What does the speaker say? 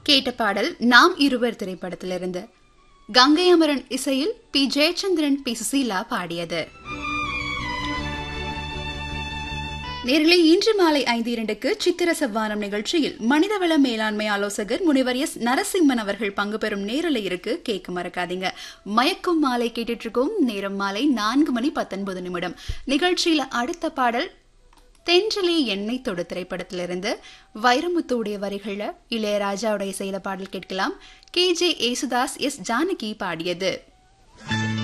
கேட்ட பாடல் நாம் இருவர் திரைப்படத்திலிருந்து கங்கை அமரன் இசையில் பி ஜெயச்சந்திரன் பி சுசீலா பாடியது நேர்களே இன்று மாலை ஐந்து இரண்டுக்கு சித்திர சவ்வானம் நிகழ்ச்சியில் மனிதவள மேலாண்மை ஆலோசகர் முனிவர் எஸ் நரசிம்மன் அவர்கள் பங்கு பெறும் நேரலை இருக்கு கேட்க மறக்காதீங்க மயக்கும் மாலை கேட்டுட்டு இருக்கோம் நேரம் மாலை நான்கு மணி பத்தொன்பது நிமிடம் நிகழ்ச்சியில அடுத்த பாடல் தென்றலே எண்ணெய் தொடு திரைப்படத்திலிருந்து வைரமுத்துடைய வரிகள்ல இளையராஜாவுடைய இசையில பாடல் கேட்கலாம் K J Yesudas S Janaki பாடியது